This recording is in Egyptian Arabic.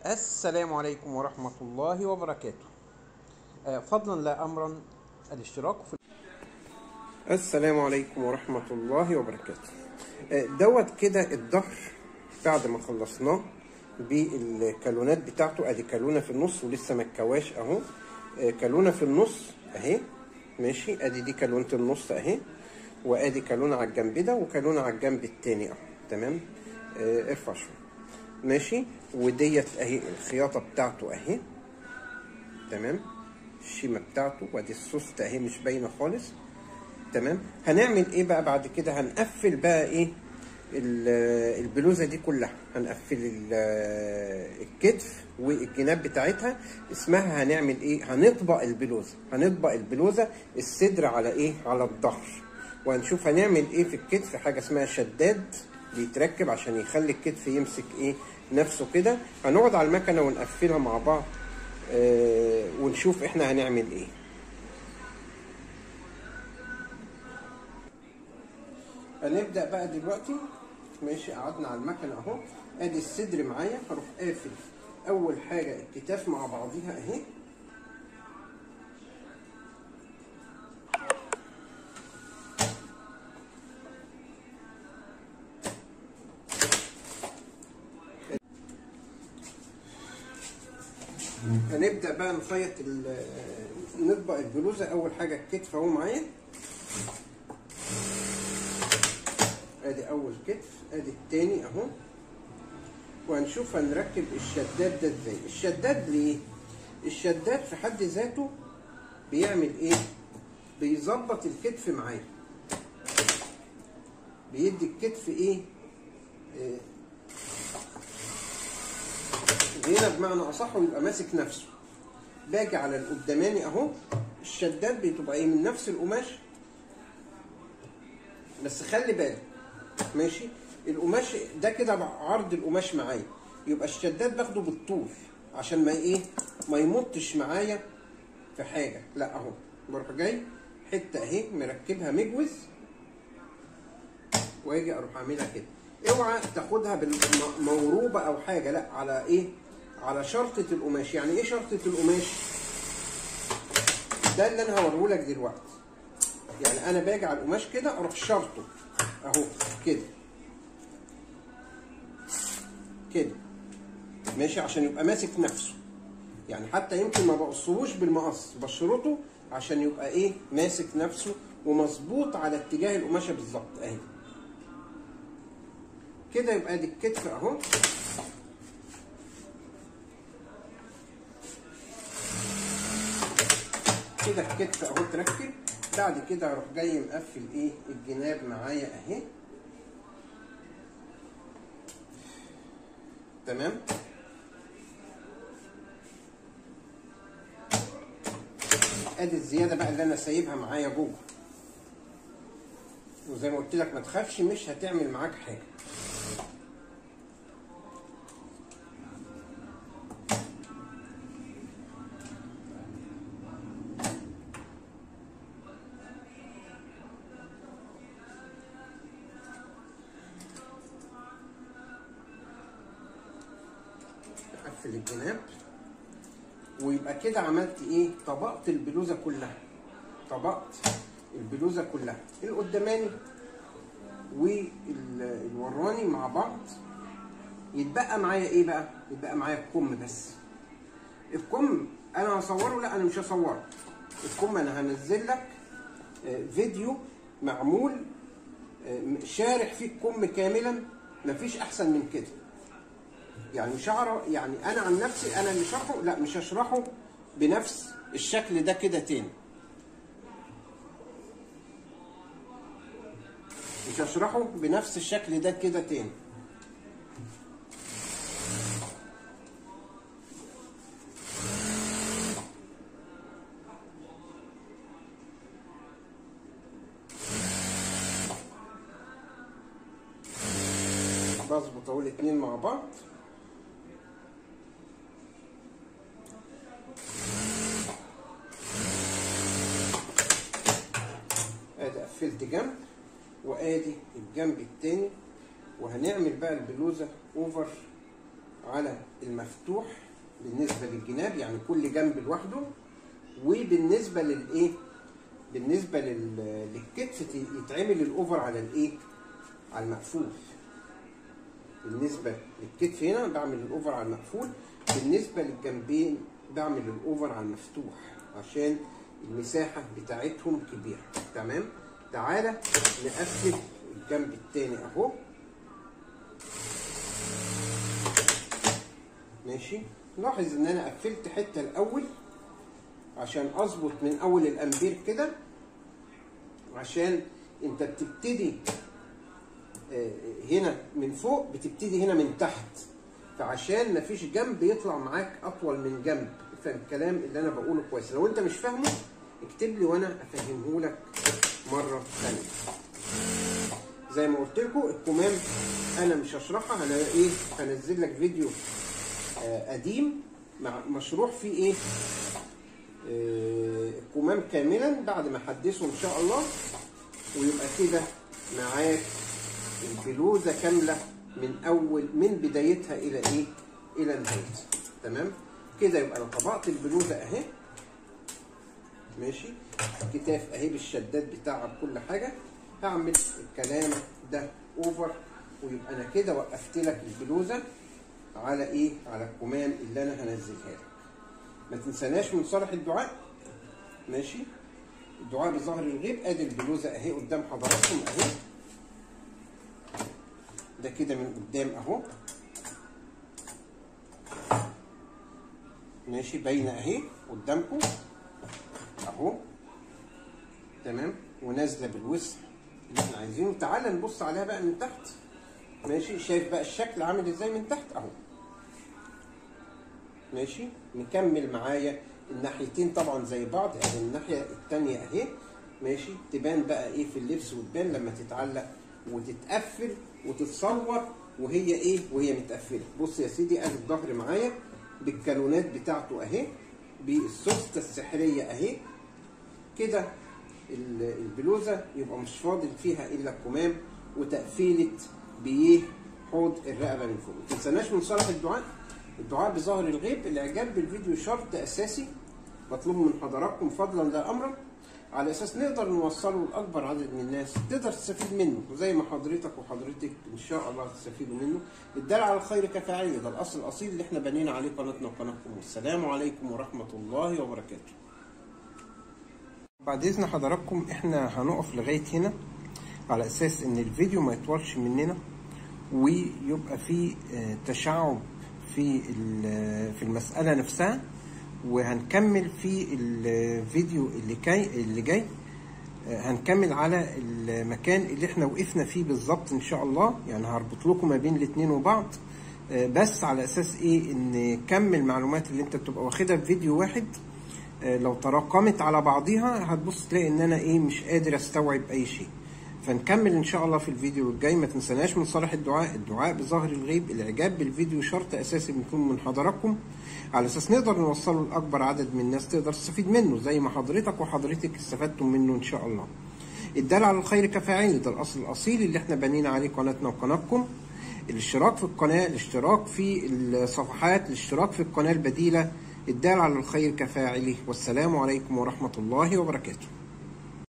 السلام عليكم ورحمة الله وبركاته آه، فضلا لا أمرا الاشتراك في السلام عليكم ورحمة الله وبركاته آه، دوت كده الظهر بعد ما خلصناه بالكالونات بتاعته ادي كالونة في النص ولسه ما اتكواش اهو آه، كالونة في النص اهي ماشي ادي دي كالونة النص اهي وادي كالونة على الجنب ده وكالونة على الجنب التاني اهو تمام آه، ارفع شوية ماشي وديت اهي الخياطة بتاعته اهي تمام الشيمة بتاعته وادي السوست اهي مش باينة خالص تمام هنعمل ايه بقى بعد كده هنقفل بقى ايه ال- البلوزه دي كلها هنقفل ال- الكتف والجناب بتاعتها اسمها هنعمل ايه هنطبق البلوزه هنطبق البلوزه الصدر على ايه على الظهر وهنشوف هنعمل ايه في الكتف حاجه اسمها شداد بيتركب عشان يخلي الكتف يمسك ايه نفسه كده هنقعد على المكنه ونقفلها مع بعض آه ونشوف احنا هنعمل ايه هنبدأ بقى دلوقتي ماشي قعدنا على المكنة اهو ادي الصدر معايا هروح قافل اول حاجة الكتاف مع بعضيها اهي هنبدأ بقى نخيط ال- نطبق البلوزة أول حاجة الكتف أهو معايا ادي اول كتف ادي التاني اهو وهنشوف هنركب الشداد ده ازاي الشداد ليه الشداد في حد ذاته بيعمل ايه بيظبط الكتف معايا بيدي الكتف ايه آه، غنى بمعنى اصح ويبقى ماسك نفسه باجي على القداماني اهو الشداد بتبقى ايه من نفس القماش بس خلي بالك ماشي القماش ده كده عرض القماش معايا يبقى الشداد باخده بالطول عشان ما ايه ما يمطش معايا في حاجه لا اهو بروح جاي حته اهي مركبها مجوز واجي اروح اعملها كده اوعى تاخدها بالموروبه او حاجه لا على ايه على شرطه القماش يعني ايه شرطه القماش ده اللي انا هوريه لك دلوقتي يعني انا باجي على القماش كده اروح شرطه اهو كده كده ماشي عشان يبقى ماسك نفسه يعني حتى يمكن ما بقصهوش بالمقص بشرطه عشان يبقى ايه ماسك نفسه ومظبوط على اتجاه القماشه بالظبط اهي كده يبقى ادي الكتف اهو كده الكتف اهو تركب بعد كده اروح جاي مقفل ايه الجناب معايا اهي تمام ادي الزياده بقى اللي انا سايبها معايا جوه وزي ما قلت لك ما تخافش مش هتعمل معاك حاجه اقفل الجناب ويبقى كده عملت ايه طبقت البلوزه كلها طبقت البلوزه كلها القداماني والوراني مع بعض يتبقى معايا ايه بقى يتبقى معايا الكم بس الكم انا هصوره لا انا مش هصوره الكم انا هنزل لك آه، فيديو معمول آه، شارح فيه الكم كاملا مفيش احسن من كده يعني مش هعرف يعني انا عن نفسي انا اللي شرحه لا مش هشرحه بنفس الشكل ده كده تاني مش هشرحه بنفس الشكل ده كده تاني بظبط اهو الاتنين مع بعض ادي قفلت جنب وادي الجنب التاني وهنعمل بقى البلوزه اوفر على المفتوح بالنسبة للجناب يعني كل جنب لوحده وبالنسبة للايه بالنسبة لل- للكتف ت- يتعمل الاوفر على الايه على المقفول بالنسبة للكتف هنا بعمل الاوفر على المقفول بالنسبة للجنبين بعمل الاوفر على المفتوح عشان المساحة بتاعتهم كبيرة تمام تعالى نقفل الجنب التاني اهو ماشي لاحظ ان انا قفلت حته الاول عشان اظبط من اول الامبير كده عشان انت بتبتدي آه، هنا من فوق بتبتدي هنا من تحت فعشان مفيش جنب يطلع معاك اطول من جنب افهم الكلام اللي انا بقوله كويس لو انت مش فاهمه اكتب لي وانا افهمه لك مره ثانيه زي ما قلت لكم الكمام انا مش هشرحها انا ايه هنزل لك فيديو آه، قديم مع مشروح فيه ايه آه، الكمام كاملا بعد ما احدثه ان شاء الله ويبقى كده معاك البلوزه كامله من اول من بدايتها الى ايه الى نهايتها تمام كده يبقى انا طبقت البلوزه اهي ماشي كتاف اهي بالشداد بتاعها بكل حاجه هعمل الكلام ده اوفر ويبقى انا كده وقفت لك البلوزه على ايه على الكمام اللي انا هنزلها لك ما تنساناش من صالح الدعاء ماشي الدعاء بظهر الغيب ادي البلوزه اهي قدام حضراتكم اهي ده كده من قدام اهو ماشي باينه اهي قدامكم اهو تمام ونازله بالوسع اللي احنا عايزينه تعالى نبص عليها بقى من تحت ماشي شايف بقى الشكل عامل ازاي من تحت اهو ماشي نكمل معايا الناحيتين طبعا زي بعض يعني الناحيه التانية اهي ماشي تبان بقى ايه في اللبس وتبان لما تتعلق وتتقفل وتتصور وهي ايه وهي متقفله بص يا سيدي ادي الظهر معايا بالكالونات بتاعته اهي بالسوسته السحريه اهي كده ال- البلوزه يبقى مش فاضل فيها الا الكمام وتقفيله بايه حوض الرقبه من فوق ما تنساناش من صالح الدعاء الدعاء بظهر الغيب الاعجاب بالفيديو شرط اساسي مطلوب من حضراتكم فضلا لا امرا على اساس نقدر نوصله لاكبر عدد من الناس تقدر تستفيد منه زي ما حضرتك وحضرتك ان شاء الله تستفيدوا منه الدال على الخير كفاعله ده الاصل الاصيل اللي احنا بنينا عليه قناتنا وقناتكم والسلام عليكم ورحمه الله وبركاته بعد اذن حضراتكم احنا هنقف لغايه هنا على اساس ان الفيديو ما يطولش مننا ويبقى في آه، تشعب في ال- في المساله نفسها وهنكمل في الفيديو اللي جاي اللي جاي آه، هنكمل على المكان اللي احنا وقفنا فيه بالظبط ان شاء الله يعني هربط لكم ما بين الاتنين وبعض آه، بس على اساس ايه ان كم المعلومات اللي انت بتبقى واخدها في فيديو واحد آه، لو تراكمت على بعضيها هتبص تلاقي ان انا ايه مش قادر استوعب اي شيء فنكمل ان شاء الله في الفيديو الجاي ما تنسناش من صالح الدعاء الدعاء بظهر الغيب الاعجاب بالفيديو شرط اساسي بيكون من حضراتكم على اساس نقدر نوصله لاكبر عدد من الناس تقدر تستفيد منه زي ما حضرتك وحضرتك استفدتم منه ان شاء الله الدال على الخير كفاعله ده الاصل الاصيل اللي احنا بنينا عليه قناتنا وقناتكم الاشتراك في القناه الاشتراك في الصفحات الاشتراك في القناه البديله الدال على الخير كفاعله والسلام عليكم ورحمه الله وبركاته